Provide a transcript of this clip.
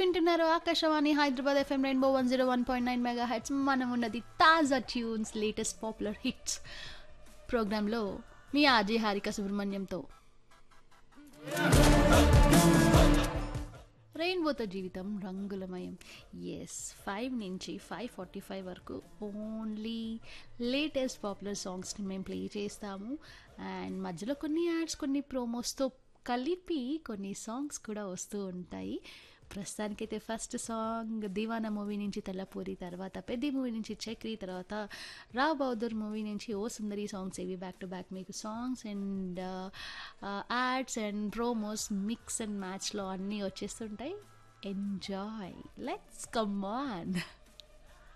వింటున్నారు Akashvani Hyderabad FM rainbow one zero one point nine megahertz మనం ఉన్నది తాజా ట్యూన్స్ లేటెస్ట్ పాపులర్ హిట్స్ ప్రోగ్రాంలో మీ ఆర్జీ హారిక సుబ్రహ్మణ్యంతో రెయిన్బోతో జీవితం రంగులమయం ఎస్ ఫైవ్ నుంచి ఫైవ్ ఫార్టీ ఫైవ్ వరకు ఓన్లీ లేటెస్ట్ పాపులర్ సాంగ్స్ని మేము ప్లే చేస్తాము అండ్ మధ్యలో కొన్ని యాడ్స్ కొన్ని ప్రోమోస్తో కలిపి కొన్ని సాంగ్స్ కూడా వస్తూ ఉంటాయి ప్రస్తుతానికైతే ఫస్ట్ సాంగ్ దివానా మూవీ నుంచి తెల్లపూరి తర్వాత పెద్ద మూవీ నుంచి చక్రి తర్వాత రావ్ బౌదర్ మూవీ నుంచి ఓ సుందరి సాంగ్స్ ఇవి బ్యాక్ టు బ్యాక్ మీకు songs and ads and promos mix and మ్యాచ్లో అన్నీ వచ్చేస్తుంటాయి ఎంజాయ్ లెట్స్ కమ్ ఆన్